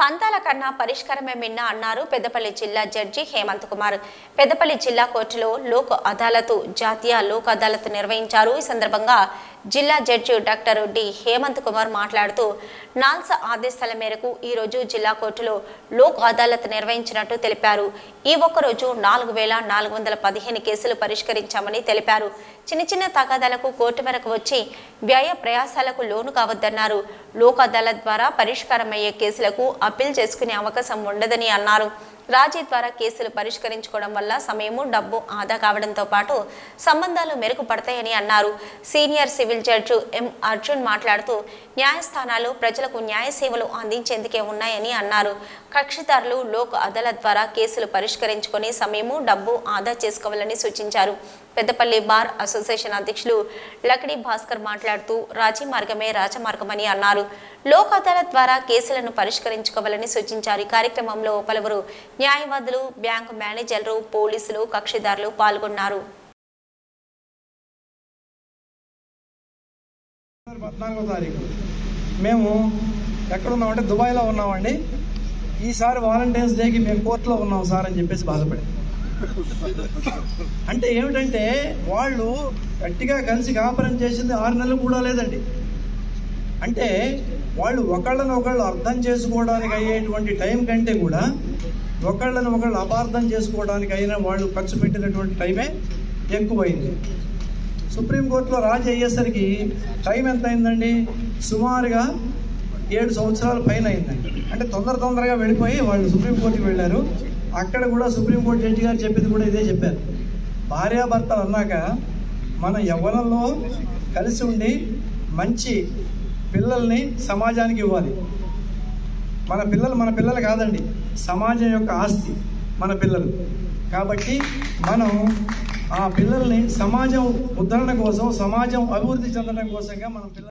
పంతాల కన్నా పరిష్కారమే మిన్న అన్నారు పెద్దపల్లి జిల్లా జడ్జి హేమంత్ కుమార్ పెద్దపల్లి జిల్లా కోర్టులో లోక్ అదాలత్ జాతీయ లోక్ అదాలత్ నిర్వహించారు ఈ సందర్భంగా జిల్లా judge doctor D Hemant Kumar మాట్లాడుతూ నాల్సా ఆదేశాల మేరకు ఈ రోజు జిల్లా కోర్టులో లోక్ అదాలత్ నిర్వహించినట్టు తెలిపారు ఈ ఒక్కరోజు నాలుగు వేల నాలుగు వందల పదిహేను కేసులు పరిష్కరించామని తెలిపారు చిన్న చిన్న తగాదాలకు కోర్టు వరకు వచ్చి వ్యయ ప్రయాసాలకు లోను కావద్దన్నారు లోక్ అదాలత్ ద్వారా పరిష్కారమయ్యే కేసులకు అప్పీల్ చేసుకునే అవకాశం ఉండదని అన్నారు రాజీ ద్వారా కేసులు పరిష్కరించుకోవడం వల్ల సమయము డబ్బు ఆదా కావడంతో పాటు సంబంధాలు మెరుగుపడతాయని అన్నారు senior civil judge M Arjun మాట్లాడుతూ న్యాయస్థానాలు ప్రజలకు న్యాయ సేవలు అందించేందుకే ఉన్నాయని అన్నారు కక్షిదారులు లోక్ అదాలత్ ద్వారా కేసులు పరిష్కరించుకొని సమయము డబ్బు ఆదా చేసుకోవాలని సూచించారు పెద్దపల్లి బార్ అసోసియేషన్ అధ్యక్షులు లక్డీ భాస్కర్ మాట్లాడుతూ రాజీ మార్గమే రాజమార్గమని అన్నారు లోక్ అదాలత్ ద్వారా కేసులను పరిష్కరించుకోవాలని సూచించారు ఈ కార్యక్రమంలో పలువురు న్యాయవాదులు బ్యాంకు మేనేజర్లు పోలీసులు కక్షిదారులు పాల్గొన్నారు పద్నాలుగో తారీఖు మేము ఎక్కడున్నామంటే దుబాయ్లో ఉన్నామండి ఈసారి వాలంటీర్స్ డేకి మేము కోర్టులో ఉన్నాం సార్ అని చెప్పేసి బాధపడి అంటే ఏమిటంటే వాళ్ళు గట్టిగా కలిసి కాపురం చేసింది ఆరు నెలలు కూడా లేదండి అంటే వాళ్ళు ఒకళ్ళని ఒకళ్ళు అర్థం చేసుకోవడానికి అయ్యేటువంటి టైం కంటే కూడా ఒకళ్ళని ఒకళ్ళు అపార్థం చేసుకోవడానికి అయినా వాళ్ళు ఖర్చు పెట్టినటువంటి టైమే ఎక్కువైంది సుప్రీంకోర్టులో రాజీ అయ్యేసరికి టైం ఎంత అయిందండి సుమారుగా ఏడు సంవత్సరాల పైన అయిందండి అంటే తొందర తొందరగా వెళ్ళిపోయి వాళ్ళు సుప్రీంకోర్టుకి వెళ్ళారు అక్కడ కూడా సుప్రీంకోర్టు జడ్జి గారు చెప్పింది కూడా ఇదే చెప్పారు భార్యాభర్తలు అన్నాక మన యవ్వనంలో కలిసి ఉండి మంచి పిల్లల్ని సమాజానికి ఇవ్వాలి మన పిల్లలు మన పిల్లలు కాదండి సమాజం యొక్క ఆస్తి మన పిల్లలు కాబట్టి మనం ఆ పిల్లల్ని సమాజం ఉద్ధరణ కోసం సమాజం అభివృద్ధి చెందడం కోసంగా మనం పిల్లలు